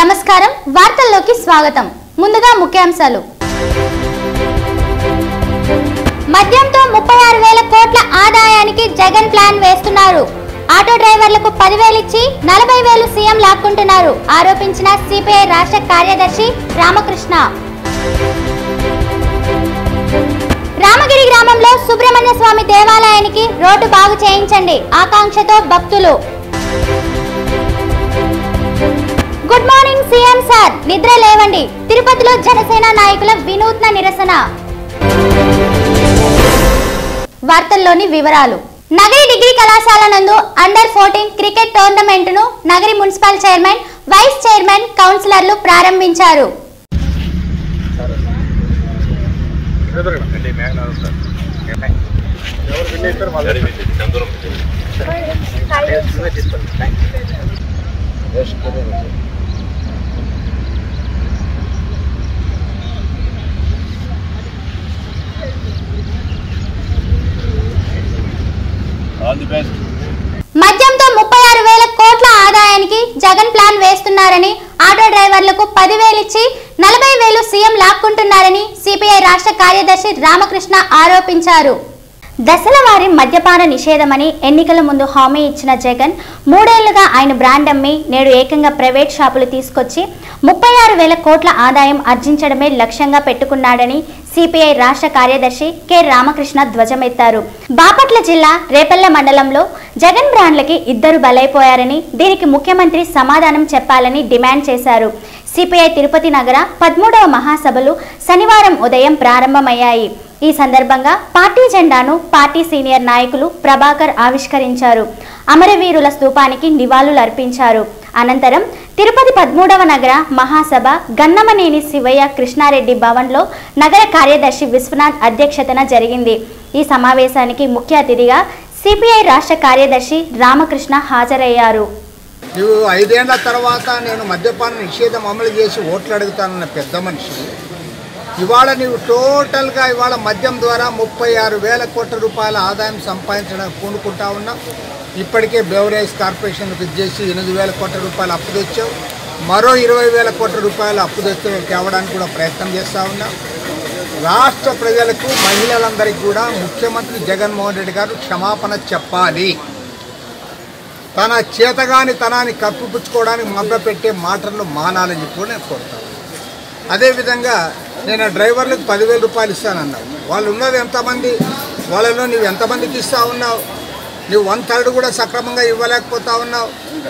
నమస్కారం వార్తల్లోకి స్వాగతం ముందుగా ముఖ్యాంశాలు మద్యంతో ముప్పై ఆరు వేల కోట్ల ఆదాయానికి జగన్ ప్లాన్ వేస్తున్నారు ఆటో డ్రైవర్లకు పదివేలు ఇచ్చి నలభై వేలు సీఎం లాక్కుంటున్నారు ఆరోపించిన సిపిఐ రాష్ట్ర కార్యదర్శి రామకృష్ణ రామగిరి గ్రామంలో సుబ్రహ్మణ్య స్వామి దేవాలయానికి రోడ్డు బాగు చేయించండి ఆకాంక్షతో భక్తులు గుడ్ మార్నింగ్ సీఎం సార్ నిద్ర లేవండి తిరుపతిలో జనసేన నాయకుల వినూత్న నిరసన వార్తల్లోని వివరాలు నగరి డిగ్రీ కళాశాల నందు అండర్ ఫోర్టీన్ క్రికెట్ టోర్నమెంట్ ను Nagari municipal chairman vice chairman కౌన్సిలర్లు ప్రారంభించారు వెళ్ళి మేఘనాథ్ సార్ ఏమై? ఎవరు విన్ అవుతారు వాళ్ళు నువ్వే తీసుకోండి. థాంక్స్. ఆల్ ది బెస్ట్ మద్యంతో ముప్పై ఆరు వేల కోట్ల ఆదాయానికి జగన్ ప్లాన్ వేస్తున్నారని ఆటో డ్రైవర్లకు పదివేలు ఇచ్చి నలభై వేలు సీఎం లాక్కుంటున్నారని సిపిఐ రాష్ట్ర కార్యదర్శి రామకృష్ణ ఆరోపించారు దశల వారి మద్యపాన నిషేధమని ఎన్నికల ముందు హామీ ఇచ్చిన జగన్ మూడేళ్లుగా ఆయన బ్రాండ్ అమ్మి నేడు ఏకంగా ప్రైవేట్ షాపులు తీసుకొచ్చి ముప్పై ఆరు వేల కోట్ల ఆదాయం ఆర్జించడమే లక్ష్యంగా పెట్టుకున్నాడని సిపిఐ రాష్ట్ర కార్యదర్శి కె రామకృష్ణ ధ్వజమెత్తారు బాపట్ల జిల్లా రేపల్ల మండలంలో జగన్ బ్రాండ్లకి ఇద్దరు బలైపోయారని దీనికి ముఖ్యమంత్రి సమాధానం చెప్పాలని డిమాండ్ చేశారు సిపిఐ తిరుపతి నగర పదమూడవ మహాసభలు శనివారం ఉదయం ప్రారంభమయ్యాయి ఈ సందర్భంగా పార్టీ జెండాను పార్టీ సీనియర్ నాయకులు ప్రభాకర్ ఆవిష్కరించారు అమరవీరుల స్తూపానికి నివాళులు అర్పించారు అనంతరం తిరుపతి పదమూడవ నగర మహాసభ గన్నమనేని శివయ్య కృష్ణారెడ్డి భవన్లో నగర కార్యదర్శి విశ్వనాథ్ అధ్యక్షతన జరిగింది ఈ సమావేశానికి ముఖ్య అతిథిగా సిపిఐ రాష్ట్ర కార్యదర్శి రామకృష్ణ హాజరయ్యారు నువ్వు ఐదేళ్ల తర్వాత నేను మద్యపాన నిషేధం అమలు చేసి ఓట్లు అడుగుతానన్న పెద్ద మనిషి ఇవాళ నీవు టోటల్గా ఇవాళ మద్యం ద్వారా ముప్పై ఆరు వేల కోట్ల రూపాయల ఆదాయం సంపాదించడానికి పూనుకుంటా ఉన్నావు ఇప్పటికే బెవరేజ్ కార్పొరేషన్కి ఇచ్చేసి ఎనిమిది వేల కోట్ల రూపాయలు అప్పు తెచ్చావు మరో ఇరవై వేల కోట్ల రూపాయలు అప్పు తెచ్చే తేవడానికి కూడా ప్రయత్నం చేస్తూ ఉన్నావు రాష్ట్ర ప్రజలకు మహిళలందరికీ కూడా ముఖ్యమంత్రి జగన్మోహన్ రెడ్డి గారు క్షమాపణ చెప్పాలి తన చేతగాని తనాన్ని కప్పిపుచ్చుకోవడానికి మభ్య పెట్టే మాటలను మానాలని చెప్పి కూడా నేను కోరుతాను అదేవిధంగా నేను ఆ డ్రైవర్లకు పదివేల రూపాయలు ఇస్తానన్నావు వాళ్ళు ఉన్నది ఎంతమంది వాళ్ళలో నువ్వు ఎంతమందికి ఇస్తా ఉన్నావు నువ్వు వన్ థర్డ్ కూడా సక్రమంగా ఇవ్వలేకపోతా ఉన్నావు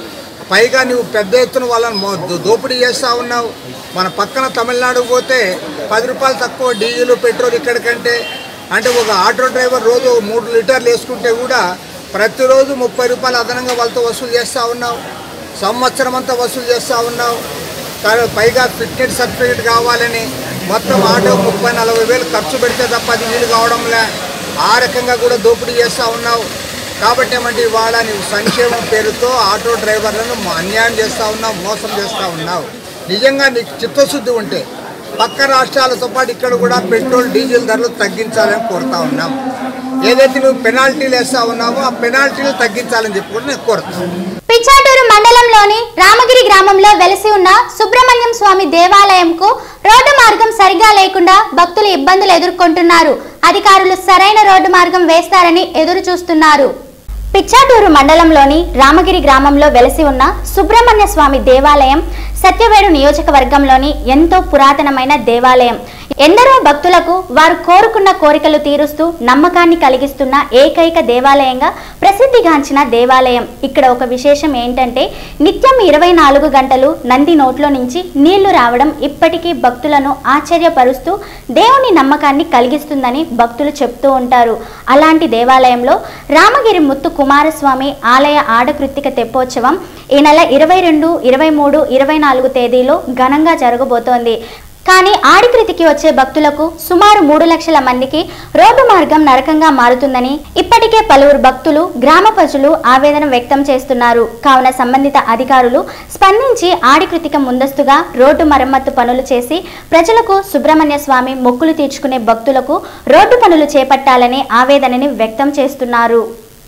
పైగా నువ్వు పెద్ద ఎత్తున వాళ్ళని మో- దో- దోపిడీ చేస్తూ ఉన్నావు మన పక్కన తమిళనాడు పోతే పది రూపాయలు తక్కువ డీజిల్ పెట్రోల్ ఇక్కడికంటే అంటే ఒక ఆటో డ్రైవర్ రోజు మూడు లీటర్లు వేసుకుంటే కూడా ప్రతిరోజు ముప్పై రూపాయలు అదనంగా వాళ్ళతో వసూలు చేస్తూ ఉన్నావు సంవత్సరం అంతా వసూలు చేస్తూ ఉన్నావు కానీ పైగా ఫిట్నెస్ సర్టిఫికేట్ కావాలని మొత్తం ఆటో ముప్పై నలభై వేలు ఖర్చు పెడితే తప్ప అది వీలు కావడంలే ఆ రకంగా కూడా దోపిడీ చేస్తూ ఉన్నావు కాబట్టి ఏమంటే ఇవాళ నీవు సంక్షేమం పేరుతో ఆటో డ్రైవర్లను మ- అన్యాయం చేస్తూ ఉన్నావు మోసం చేస్తూ ఉన్నావు నిజంగా నీకు చిత్తశుద్ధి ఉంటే పక్క రాష్ట్రాలతో పాటు ఇక్కడ కూడా పెట్రోల్ డీజిల్ ధరలు తగ్గించాలని కోరుతా ఉన్నాం ఏదైతే నువ్వు పెనాల్టీలు వేస్తా ఉన్నావో ఆ పెనాల్టీలు తగ్గించాలని చెప్పి కూడా నేను కోరుతాను పిచ్చాటూరు మండలంలోని రామగిరి గ్రామంలో వెలసి ఉన్న సుబ్రహ్మణ్యం స్వామి దేవాలయంకు రోడ్డు మార్గం సరిగా లేకుండా భక్తులు ఇబ్బందులు ఎదుర్కొంటున్నారు అధికారులు సరైన రోడ్డు మార్గం వేస్తారని ఎదురు చూస్తున్నారు పిచ్చాటూరు మండలంలోని రామగిరి గ్రామంలో వెలసి ఉన్న సుబ్రహ్మణ్య స్వామి దేవాలయం సత్యవేడు నియోజకవర్గంలోని ఎంతో పురాతనమైన దేవాలయం ఎందరో భక్తులకు వారు కోరుకున్న కోరికలు తీరుస్తూ నమ్మకాన్ని కలిగిస్తున్న ఏకైక దేవాలయంగా ప్రసిద్ధిగాంచిన దేవాలయం ఇక్కడ ఒక విశేషం ఏంటంటే నిత్యం ఇరవై నాలుగు గంటలు నంది నోట్లో నుంచి నీళ్లు రావడం ఇప్పటికీ భక్తులను ఆశ్చర్యపరుస్తూ దేవుని నమ్మకాన్ని కలిగిస్తుందని భక్తులు చెప్తూ ఉంటారు అలాంటి దేవాలయంలో రామగిరి ముత్తు కుమారస్వామి ఆలయ ఆడకృత్తిక తెప్పోత్సవం ఈ నెల ఇరవై రెండు ఇరవై మూడు ఇరవై నాలుగు తేదీలో ఘనంగా జరగబోతోంది కానీ ఆడికృతికి వచ్చే భక్తులకు సుమారు మూడు లక్షల మందికి రోడ్డు మార్గం నరకంగా మారుతుందని ఇప్పటికే పలువురు భక్తులు గ్రామ ప్రజలు ఆవేదన వ్యక్తం చేస్తున్నారు కావున సంబంధిత అధికారులు స్పందించి ఆడికృతిక ముందస్తుగా రోడ్డు మరమ్మత్తు పనులు చేసి ప్రజలకు సుబ్రహ్మణ్య స్వామి మొక్కులు తీర్చుకునే భక్తులకు రోడ్డు పనులు చేపట్టాలని ఆవేదనని వ్యక్తం చేస్తున్నారు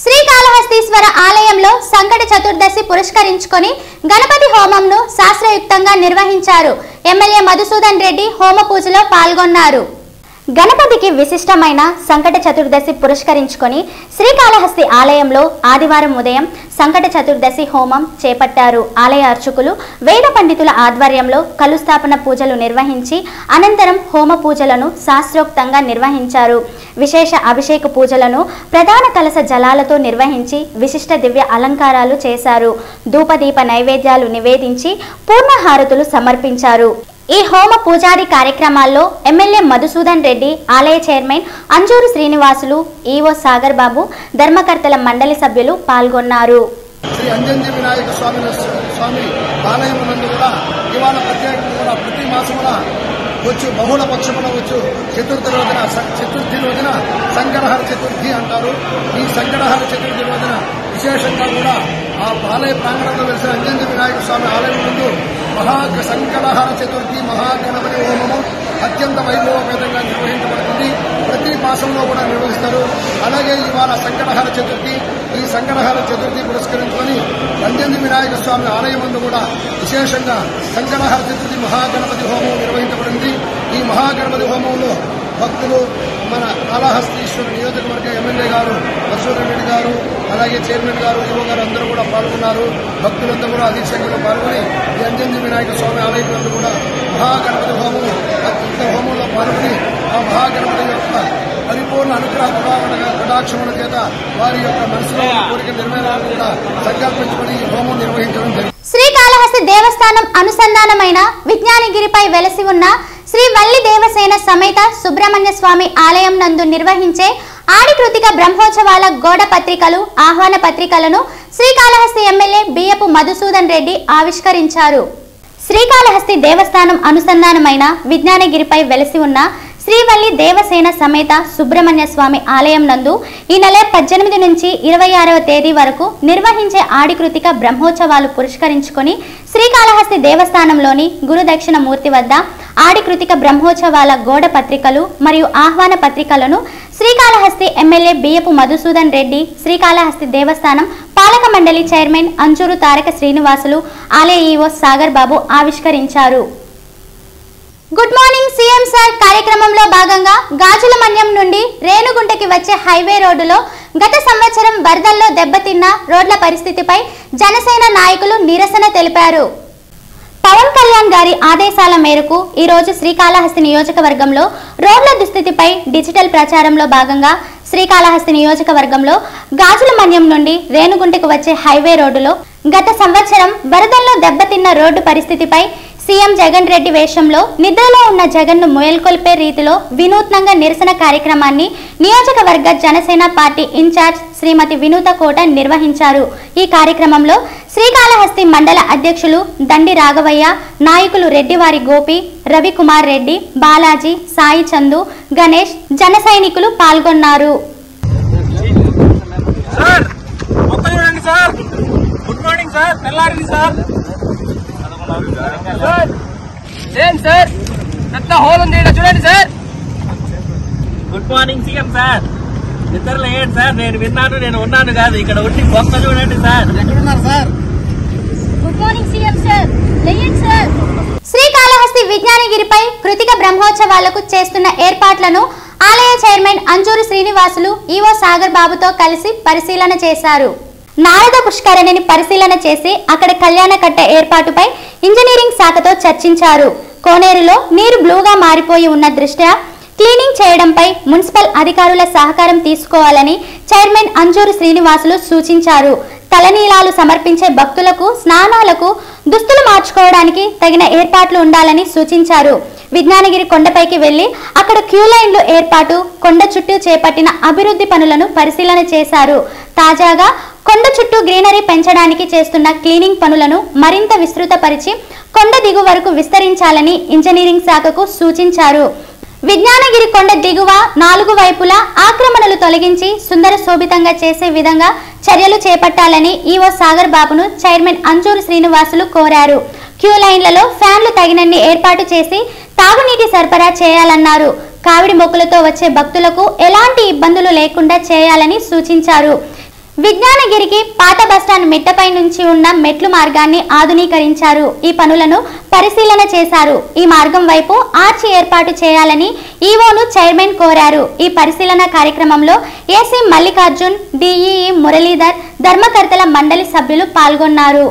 శ్రీకాళహస్తీశ్వర ఆలయంలో సంకట చతుర్దశి పురస్కరించుకొని గణపతి హోమంను శాస్త్రయుక్తంగా నిర్వహించారు ఎమ్మెల్యే మధుసూదన్ రెడ్డి హోమ పూజలో పాల్గొన్నారు గణపతికి విశిష్టమైన సంకట చతుర్దశి పురస్కరించుకొని శ్రీకాళహస్తి ఆలయంలో ఆదివారం ఉదయం సంకట చతుర్దశి హోమం చేపట్టారు ఆలయ అర్చకులు వేద పండితుల ఆధ్వర్యంలో కలుస్థాపన పూజలు నిర్వహించి అనంతరం హోమ పూజలను శాస్త్రోక్తంగా నిర్వహించారు విశేష అభిషేక పూజలను ప్రధాన కలస జలాలతో నిర్వహించి విశిష్ట దివ్య అలంకారాలు చేశారు ధూపదీప నైవేద్యాలు నివేదించి పూర్ణహారతులు సమర్పించారు ఈ హోమ పూజాది కార్యక్రమాల్లో ఎమ్మెల్యే మధుసూదన్ రెడ్డి ఆలయ చైర్మన్ అంజూరు శ్రీనివాసులు ఈవో సాగర్ బాబు ధర్మకర్తల మండలి సభ్యులు పాల్గొన్నారు శ్రీ అంజంజి వినాయక స్వామి స్వామి ఆలయమునందు కూడా ఇవాళ ప్రత్యేకంగా కూడా ప్రతి మాసమున వచ్చు బహుళ పక్షమున వచ్చు చతుర్థి రోజున స- చతుర్థి రోజున సంకటహర చతుర్థి అంటారు ఈ సంకటహర చతుర్థి రోజున విశేషంగా కూడా ఆ ఆలయ ప్రాంగణంలో వెలిసిన అంజంజి వినాయక స్వామి ఆలయం ముందు మహా సంకటహర చతుర్థి మహాగణపతి హోమము అత్యంత వైభవపేతంగా నిర్వహించబడుతుంది ప్రతి మాసంలో కూడా నిర్వహిస్తారు అలాగే ఇవాళ సంకటహర చతుర్థి ఈ సంకటహర చతుర్థి పురస్కరించుకొని రంజంది వినాయక స్వామి ఆలయం ముందు కూడా విశేషంగా సంకటహర చతుర్థి మహాగణపతి హోమం నిర్వహించబడింది ఈ మహాగణపతి హోమంలో భక్తులు మన కాళహస్తీశ్వర నియోజకవర్గ ఎమ్మెల్యే గారు మసూర్ రెడ్డి గారు అలాగే చైర్మన్ గారు యువ గారు అందరూ కూడా పాల్గొన్నారు భక్తులంతా కూడా అధిక సంఖ్యలో పాల్గొని ఈ అంజంజి వినాయక స్వామి ఆలయం నందు కూడా మహాగణపతి హోమము అత్యంత హోమంలో పాల్గొని ఆ మహాగణపతి యొక్క పరిపూర్ణ అనుగ్రహ కటాక్షణ కటాక్షముల చేత వారి యొక్క మనసులో ఉన్న కోరిక నెరవేరాలని కూడా సంకల్పించుకొని ఈ హోమం నిర్వహించడం జరిగింది శ్రీకాళహస్తి దేవస్థానం అనుసంధానమైన విజ్ఞానగిరిపై వెలసి ఉన్న శ్రీ వల్లి దేవసేన సమేత సుబ్రహ్మణ్య స్వామి ఆలయం నందు నిర్వహించే ఆడికృతిక బ్రహ్మోత్సవాల గోడ పత్రికలు ఆహ్వాన పత్రికలను శ్రీకాళహస్తి ఎమ్మెల్యే బియ్యపు మధుసూదన్ రెడ్డి ఆవిష్కరించారు శ్రీకాళహస్తి దేవస్థానం అనుసంధానమైన విజ్ఞానగిరిపై వెలసి ఉన్న శ్రీవల్లి దేవసేన సమేత సుబ్రహ్మణ్య స్వామి ఆలయం నందు ఈ నెల పద్దెనిమిది నుంచి ఇరవై ఆరవ తేదీ వరకు నిర్వహించే ఆడికృతిక బ్రహ్మోత్సవాలు పురస్కరించుకొని శ్రీకాళహస్తి దేవస్థానంలోని గురుదక్షిణ మూర్తి వద్ద ఆడికృతిక బ్రహ్మోత్సవాల గోడ పత్రికలు మరియు ఆహ్వాన పత్రికలను శ్రీకాళహస్తి ఎమ్మెల్యే బియ్యపు మధుసూదన్ రెడ్డి శ్రీకాళహస్తి దేవస్థానం పాలక మండలి చైర్మన్ అంజూరు తారక శ్రీనివాసులు ఆలయ ఈవో సాగర్ బాబు ఆవిష్కరించారు గుడ్ మార్నింగ్ సీఎం సార్ కార్యక్రమంలో భాగంగా గాజుల మన్యం నుండి రేణుగుంటకి వచ్చే హైవే రోడ్డులో గత సంవత్సరం వరదల్లో దెబ్బతిన్న రోడ్ల పరిస్థితిపై జనసేన నాయకులు నిరసన తెలిపారు పవన్ కళ్యాణ్ గారి ఆదేశాల మేరకు ఈ రోజు శ్రీకాళహస్తి నియోజకవర్గంలో రోడ్ల దుస్థితిపై డిజిటల్ ప్రచారంలో భాగంగా శ్రీకాళహస్తి నియోజకవర్గంలో గాజుల మన్యం నుండి రేణుగుంటకు వచ్చే హైవే రోడ్డులో గత సంవత్సరం వరదల్లో దెబ్బతిన్న రోడ్డు పరిస్థితిపై సీఎం జగన్ రెడ్డి వేషంలో నిద్రలో ఉన్న జగన్ను మేల్కొల్పే రీతిలో వినూత్నంగా నిరసన కార్యక్రమాన్ని నియోజకవర్గ జనసేన పార్టీ ఇన్ఛార్జ్ శ్రీమతి వినూత కోట నిర్వహించారు ఈ కార్యక్రమంలో శ్రీకాళహస్తి మండల అధ్యక్షులు దండి రాఘవయ్య నాయకులు రెడ్డివారి గోపి రవికుమార్ రెడ్డి బాలాజీ సాయి చందు గణేష్ జన సైనికులు పాల్గొన్నారు సార్ మొత్తం చూడండి సార్ గుడ్ మార్నింగ్ సార్ తెల్లారింది సార్ సార్ ఏం సార్ పెద్ద హోల్ ఉంది ఈడ చూడండి sir good morning CM sir నిద్రలో ఏంటి సార్ నేను విన్నాను నేను ఉన్నాను కాదు ఇక్కడ ఉండి మొక్క చూడండి సార్ ఎక్కడున్నారు sir good morning CM sir sir Srikalahasti విజ్ఞానగిరిపై కృతిక బ్రహ్మోత్సవాలకు చేస్తున్న ఏర్పాట్లను ఆలయ చైర్మన్ అంజూరు శ్రీనివాసులు ఈవో సాగర్ బాబుతో కలిసి పరిశీలన చేశారు నారద పుష్కరిణిని పరిశీలన చేసి అక్కడ కళ్యాణ కట్ట ఏర్పాటుపై ఇంజనీరింగ్ శాఖతో చర్చించారు కోనేరులో నీరు బ్లూగా మారిపోయి ఉన్న దృష్ట్యా క్లీనింగ్ చేయడంపై మున్సిపల్ అధికారుల సహకారం తీసుకోవాలని చైర్మన్ అంజూరు శ్రీనివాసులు సూచించారు తలనీలాలు సమర్పించే భక్తులకు స్నానాలకు దుస్తులు మార్చుకోవడానికి తగిన ఏర్పాట్లు ఉండాలని సూచించారు విజ్ఞానగిరి కొండపైకి వెళ్లి అక్కడ క్యూ లైన్లు ఏర్పాటు కొండ చుట్టూ చేపట్టిన అభివృద్ధి పనులను పరిశీలన చేశారు తాజాగా కొండ చుట్టూ గ్రీనరీ పెంచడానికి చేస్తున్న క్లీనింగ్ పనులను మరింత విస్తృతపరిచి కొండ దిగు వరకు విస్తరించాలని ఇంజనీరింగ్ శాఖకు సూచించారు విజ్ఞానగిరి కొండ దిగువ నాలుగు వైపులా ఆక్రమణలు తొలగించి సుందర శోభితంగా చేసే విధంగా చర్యలు చేపట్టాలని ఈవో సాగర్ బాబును చైర్మన్ అంజూరు శ్రీనివాసులు కోరారు క్యూ లైన్లలో ఫ్యాన్లు తగినన్ని ఏర్పాటు చేసి తాగునీటి సరఫరా చేయాలన్నారు కావిడి మొక్కులతో వచ్చే భక్తులకు ఎలాంటి ఇబ్బందులు లేకుండా చేయాలని సూచించారు విజ్ఞానగిరికి పాత బస్టాండ్ మిట్టపై నుంచి ఉన్న మెట్లు మార్గాన్ని ఆధునీకరించారు ఈ పనులను పరిశీలన చేశారు ఈ మార్గం వైపు ఆర్చి ఏర్పాటు చేయాలని ఈవోను చైర్మన్ కోరారు ఈ పరిశీలన కార్యక్రమంలో ఏసీ మల్లికార్జున్ డిఈఈ మురళీధర్ ధర్మకర్తల మండలి సభ్యులు పాల్గొన్నారు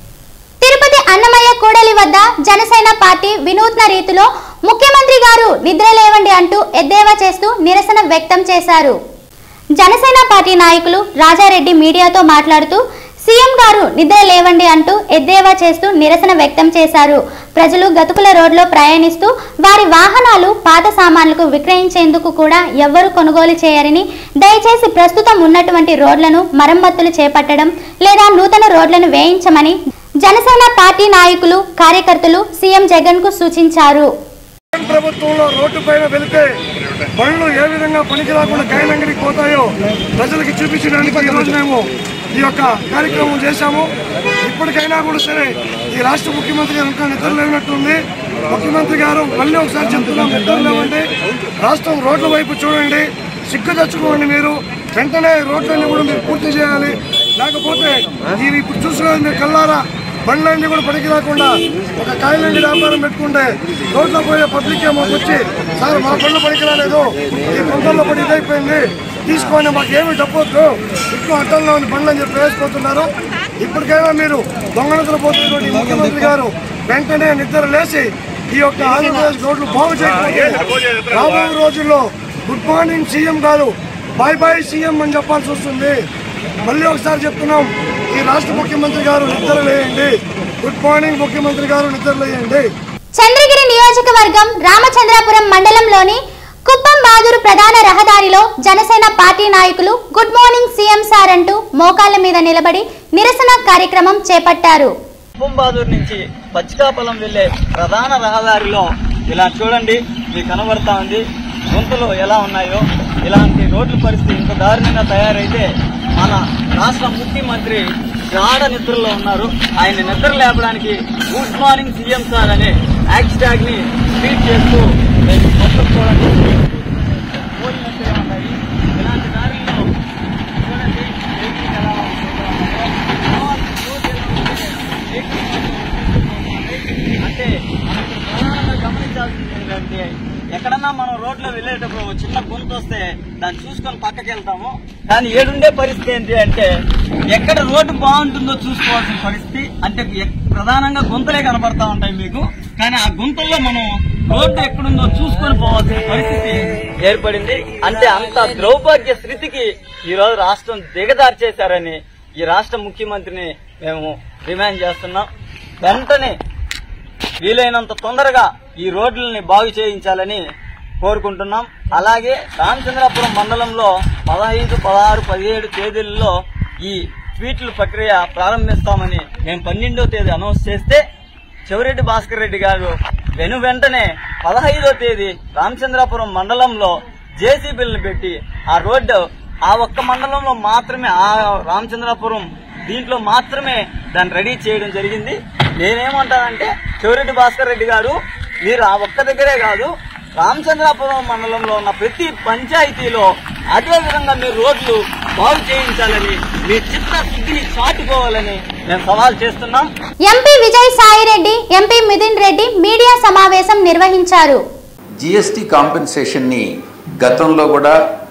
తిరుపతి అన్నమయ్య కూడలి వద్ద జనసేన పార్టీ వినూత్న రీతిలో ముఖ్యమంత్రి గారు నిద్రలేవండి అంటూ ఎద్దేవా చేస్తూ నిరసన వ్యక్తం చేశారు జనసేన పార్టీ నాయకులు రాజారెడ్డి మీడియాతో మాట్లాడుతూ సీఎం గారు నిద్ర లేవండి అంటూ ఎద్దేవా చేస్తూ నిరసన వ్యక్తం చేశారు ప్రజలు గతుకుల రోడ్లో ప్రయాణిస్తూ వారి వాహనాలు పాత సామాన్లకు విక్రయించేందుకు కూడా ఎవ్వరూ కొనుగోలు చేయరని దయచేసి ప్రస్తుతం ఉన్నటువంటి రోడ్లను మరమ్మతులు చేపట్టడం లేదా నూతన రోడ్లను వేయించమని జనసేన పార్టీ నాయకులు కార్యకర్తలు సీఎం జగన్ కు సూచించారు జగన్ ప్రభుత్వంలో రోడ్డు పైన వెళితే బండ్లు ఏ విధంగా పనికి రాకుండా కైలంగడికి పోతాయో ప్రజలకి చూపించడానికి ఈ రోజు మేము ఈ యొక్క కార్యక్రమం చేశాము ఇప్పటికైనా కూడా సరే ఈ రాష్ట్ర ముఖ్యమంత్రి గారు ఇంకా నిద్ర లేనట్టుంది ముఖ్యమంత్రి గారు మళ్ళీ ఒకసారి చెప్తున్నాం నిద్ర లేవండి రాష్ట్రం రోడ్ల వైపు చూడండి సిగ్గు తెచ్చుకోండి మీరు వెంటనే రోడ్లన్నీ కూడా మీరు పూర్తి చేయాలి లేకపోతే ఇవి ఇప్పుడు చూసుకోవాలి మీరు కల్లారా బండ్లన్నీ కూడా పనికి రాకుండా ఒక కాయలండి వ్యాపారం పెట్టుకుంటే రోడ్లో పోయే పబ్లిక్ ఏమో వచ్చి సార్ మా బండ్లు పనికి రాలేదు ఈ కొండల్లో పడి ఇదైపోయింది తీసుకోండి మాకు ఏమి డబ్బొద్దు ఎక్కువ అడ్డంలో ఉంది బండ్లు అని చెప్పి వేసిపోతున్నారు ఇప్పటికైనా మీరు దొంగనతలు పోతున్నటువంటి ఈ ముఖ్యమంత్రి గారు వెంటనే నిద్ర లేచి ఈ యొక్క ఆంధ్రప్రదేశ్ రోడ్లు బాగు చేయకపోతే రాబోయే రోజుల్లో గుడ్ మార్నింగ్ సీఎం గారు బాయ్ బాయ్ సీఎం అని చెప్పాల్సి వస్తుంది మళ్ళీ ఒకసారి చెప్తున్నాం ఈ రాష్ట్ర ముఖ్యమంత్రి గారు నిద్ర లేయండి గుడ్ మార్నింగ్ ముఖ్యమంత్రి గారు నిద్ర లేయండి చంద్రగిరి నియోజకవర్గం రామచంద్రాపురం మండలంలోని కుప్పం బాదూరు ప్రధాన రహదారిలో జనసేన పార్టీ నాయకులు గుడ్ మార్నింగ్ సీఎం సార్ అంటూ మోకాళ్ల మీద నిలబడి నిరసన కార్యక్రమం చేపట్టారు బొంబాదూరు నుంచి పచ్చికాపలం వెళ్లే ప్రధాన రహదారిలో ఇలా చూడండి మీకు కనబడతా ఉంది గుంతలు ఎలా ఉన్నాయో ఇలాంటి రోడ్ల పరిస్థితి ఇంత దారుణంగా తయారైతే మన రాష్ట్ర ముఖ్యమంత్రి గాఢ నిద్రలో ఉన్నారు ఆయన నిద్ర లేపడానికి గుడ్ మార్నింగ్ సీఎం సార్ అనే హ్యాష్ ట్యాగ్ ని ట్వీట్ చేస్తూ మేము మొత్తం చూడండి పోలినట్టుగా ఉన్నాయి ఇలాంటి దారిలో చూడండి వెహికల్స్ ఎలా ఉంటుందో. రోడ్డు ఎలా ఉంటుంది. అంటే మనం ఇక్కడ ప్రధానంగా గమనించాల్సింది ఏంటంటే ఎక్కడన్నా మనం రోడ్లో వెళ్ళేటప్పుడు ఒక చిన్న గుంత వస్తే దాన్ని చూసుకొని పక్కకి వెళ్తాము కానీ ఏడుండే పరిస్థితి ఏంటి అంటే ఎక్కడ రోడ్డు బాగుంటుందో చూసుకోవాల్సిన పరిస్థితి అంటే ఎక్- ప్రధానంగా గుంతలే కనబడతా ఉంటాయి మీకు కానీ ఆ గుంతల్లో మనం రోడ్డు ఎక్కడుందో చూసుకొని పోవాల్సిన పరిస్థితి ఏర్పడింది అంటే అంత దౌర్భాగ్య స్థితికి ఈ రోజు రాష్ట్రం దిగదారి చేశారని ఈ రాష్ట్ర ముఖ్యమంత్రిని మేము డిమాండ్ చేస్తున్నాం వెంటనే వీలైనంత తొందరగా ఈ రోడ్లని బాగు చేయించాలని కోరుకుంటున్నాం అలాగే రామచంద్రాపురం మండలంలో పదహైదు పదహారు పదిహేడు తేదీలలో ఈ ట్వీట్ల ప్రక్రియ ప్రారంభిస్తామని మేము పన్నెండో తేదీ అనౌన్స్ చేస్తే చెవిరెడ్డి భాస్కర్ రెడ్డి గారు వెను వెంటనే పదహైదో తేదీ రామచంద్రాపురం మండలంలో జేసీబీలను పెట్టి ఆ రోడ్డు ఆ ఒక్క మండలంలో మాత్రమే ఆ రామచంద్రాపురం దీంట్లో మాత్రమే దాన్ని రెడీ చేయడం జరిగింది నేనేమంటానంటే చెవిరెడ్డి భాస్కర్ రెడ్డి గారు మీరు ఆ ఒక్క దగ్గరే కాదు రామచంద్రాపురం మండలంలో ఉన్న ప్రతి పంచాయతీలో అదే విధంగా మీరు రోడ్లు బాగు చేయించాలని మీ చిత్త సిద్ధిని చాటుకోవాలని మేము సవాల్ చేస్తున్నాం MP Vijay Sai Reddy MP Mithun Reddy media సమావేశం నిర్వహించారు జిఎస్టీ కాంపెన్సేషన్ని గతంలో కూడా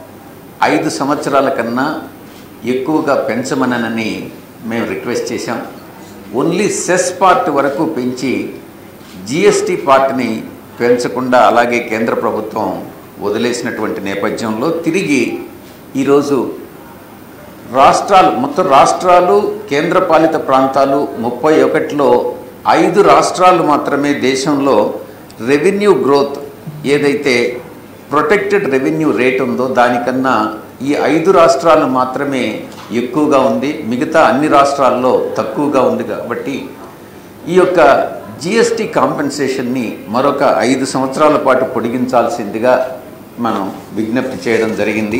ఐదు సంవత్సరాల కన్నా ఎక్కువగా పెంచమనని మేము రిక్వెస్ట్ చేశాం ఓన్లీ సెస్ పార్ట్ వరకు పెంచి జిఎస్టీ పార్ట్ని పెంచకుండా అలాగే కేంద్ర ప్రభుత్వం వదిలేసినటువంటి నేపథ్యంలో తిరిగి ఈరోజు రాష్ట్రాలు మొత్తం రాష్ట్రాలు కేంద్రపాలిత ప్రాంతాలు ముప్పై ఒకటిలో ఐదు రాష్ట్రాలు మాత్రమే దేశంలో రెవెన్యూ గ్రోత్ ఏదైతే ప్రొటెక్టెడ్ రెవెన్యూ రేట్ ఉందో దానికన్నా ఈ ఐదు రాష్ట్రాలు మాత్రమే ఎక్కువగా ఉంది మిగతా అన్ని రాష్ట్రాల్లో తక్కువగా ఉంది కాబట్టి ఈ యొక్క జిఎస్టీ కాంపెన్సేషన్ని మరొక ఐదు సంవత్సరాల పాటు పొడిగించాల్సిందిగా మనం విజ్ఞప్తి చేయడం జరిగింది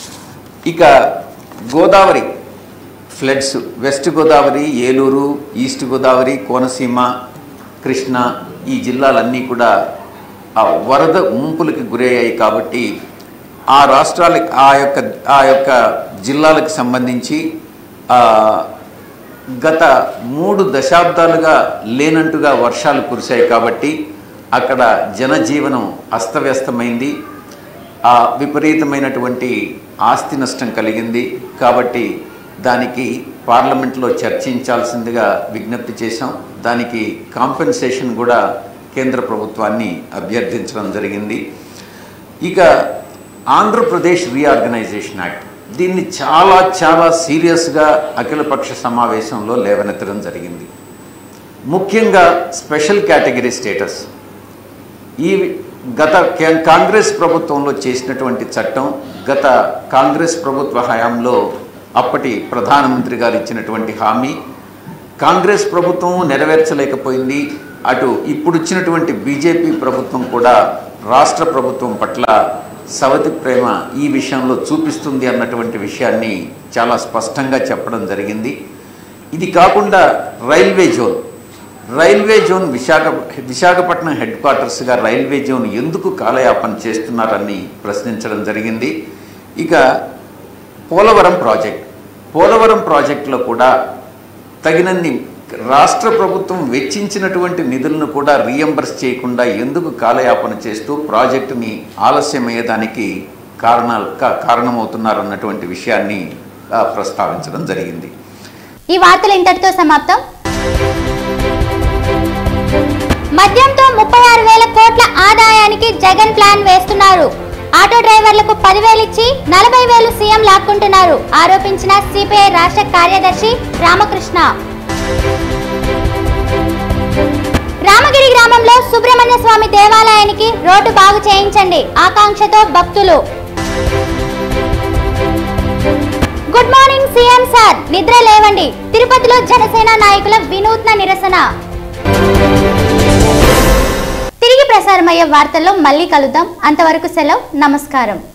ఇక Godavari floods west Godavari Eluru east Godavari Konaseema Krishna ఈ జిల్లాలన్నీ కూడా ఆ వరద ముంపులకి గురయ్యాయి కాబట్టి ఆ రాష్ట్రాలకి ఆ యొక్క ఆ యొక్క జిల్లాలకు సంబంధించి ఆ, గత మూడు దశాబ్దాలుగా లేనంటుగా వర్షాలు కురిశాయి కాబట్టి అక్కడ జనజీవనం అస్తవ్యస్తమైంది ఆ విపరీతమైనటువంటి ఆస్తి నష్టం కలిగింది కాబట్టి దానికి పార్లమెంట్లో చర్చించాల్సిందిగా విజ్ఞప్తి చేశాం దానికి కాంపెన్సేషన్ కూడా కేంద్ర ప్రభుత్వాన్ని అభ్యర్థించడం జరిగింది ఇక ఆంధ్రప్రదేశ్ రీఆర్గనైజేషన్ యాక్ట్ దీన్ని చాలా చాలా సీరియస్గా అఖిలపక్ష సమావేశంలో లేవనెత్తడం జరిగింది ముఖ్యంగా స్పెషల్ కేటగిరీ స్టేటస్ ఈ గత కే- కాంగ్రెస్ ప్రభుత్వంలో చేసినటువంటి చట్టం గత కాంగ్రెస్ ప్రభుత్వ హయాంలో అప్పటి ప్రధానమంత్రి గారు ఇచ్చినటువంటి హామీ కాంగ్రెస్ ప్రభుత్వం నెరవేర్చలేకపోయింది అటు ఇప్పుడు ఇచ్చినటువంటి బీజేపీ ప్రభుత్వం కూడా రాష్ట్ర ప్రభుత్వం పట్ల సవతి ప్రేమ ఈ విషయంలో చూపిస్తుంది అన్నటువంటి విషయాన్ని చాలా స్పష్టంగా చెప్పడం జరిగింది ఇది కాకుండా railway zone railway zone Visakha Visakhapatnam head క్వార్టర్స్గా రైల్వే జోన్ ఎందుకు కాలయాపన చేస్తున్నారని ప్రశ్నించడం జరిగింది ఇక పోలవరం ప్రాజెక్ట్ పోలవరం ప్రాజెక్టులో కూడా తగినన్ని రాష్ట్ర ప్రభుత్వం వెచ్చించినటువంటి నిధులను కూడా రీఎంబర్స్ చేయకుండా ఎందుకు కాలయాపన చేస్తూ ప్రాజెక్టుని ఆలస్యమయ్యేదానికి కారణాలు కా- కారణమవుతున్నారన్నటువంటి విషయాన్ని ఆ, ప్రస్తావించడం జరిగింది ఈ వార్తలు ఇంతటితో సమాప్తం మద్యంతో ముప్పై ఆరు వేల కోట్ల ఆదాయానికి జగన్ ప్లాన్ వేస్తున్నారు ఆటో డ్రైవర్లకు పదివేలు ఇచ్చి నలభై వేలు సీఎం లాక్కుంటున్నారు ఆరోపించిన సిపిఐ రాష్ట్ర కార్యదర్శి రామకృష్ణ రామగిరి గ్రామంలో సుబ్రహ్మణ్య స్వామి దేవాలయానికి రోడ్డు బాగు చేయించండి ఆకాంక్షతో భక్తులు గుడ్ మార్నింగ్ సీఎం సార్ నిద్ర లేవండి తిరుపతిలో జనసేన నాయకుల వినూత్న నిరసన తిరిగి ప్రసారమయ్యే వార్తల్లో మళ్ళీ కలుద్దాం అంతవరకు సెలవు నమస్కారం